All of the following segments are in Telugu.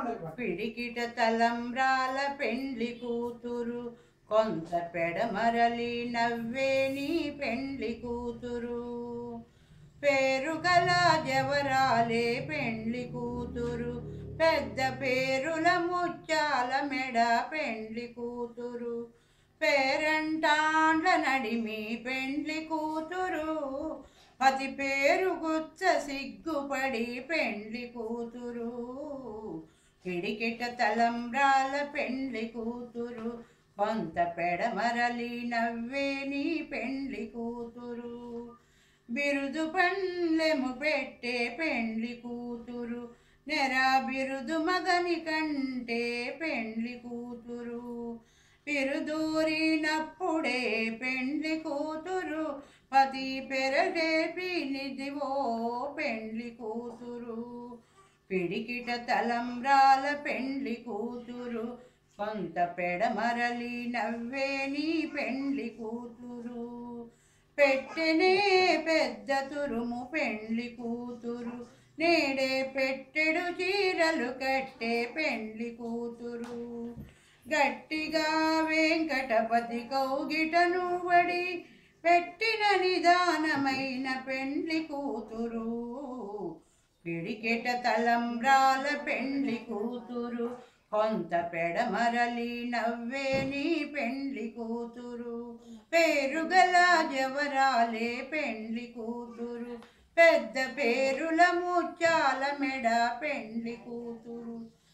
పిడికిట తలంబ్రాల పెండ్లి కూతురు కొంత పెడమరలి నవ్వే నీ పెండ్లి కూతురు పేరు గల జవరాలే పెండ్లి కూతురు పెద్ద పేరుల ముత్యాల మెడ పెండ్లి కూతురు పేరంటాండ్ల నడిమి పెండ్లి కూతురు పతి పేరు గుచ్చ సిగ్గుపడి పెండ్లి కూతురు పిడికిట తలంబ్రాల పెండ్లి కూతురు కొంత పెడమరలి నవ్వే నీ పెండ్లి కూతురు బిరుదు పండ్లెము పెట్టే పెండ్లి కూతురు నెర బిరుదు మగని కంటే పెండ్లి కూతురు పిరుదూరినప్పుడే పెండ్లి కూతురు పతి పెరడేపి నిదివో పెండ్లి కూతురు పిడికిట తలంబ్రాల పెండ్లి కూతురు కొంత పెడమరలి నవ్వే నీ పెండ్లి కూతురు పెట్టెనే పెద్ద తురుము పెండ్లి కూతురు నేడే పెట్టెడు చీరలు కట్టే పెండ్లి కూతురు గట్టిగా వెంకటపతి కౌగిట నువ్వడి పెట్టిన నిదానమైన పెండ్లి కూతురు పిడికెట తలంబ్రాల పెండ్లి కూతురు కొంత పెడమరలి నవ్వే నీ పెండ్లి కూతురు పేరుగల జవరాలే పెండ్లి కూతురు పెద్ద పేరుల ముత్యాల మెడ పెండ్లి కూతురు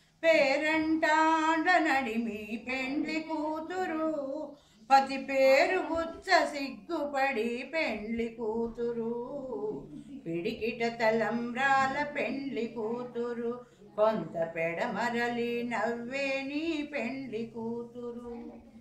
పేరంటాండ నడిమి పెండ్లి కూతురు పతి పేరు గుచ్చ సిగ్గుపడి పెండ్లి కూతురు పిడికిట తలంబ్రాల పెండ్లి కూతురు కొంత పెడమరలి నవ్వే నీ పెండ్లి కూతురు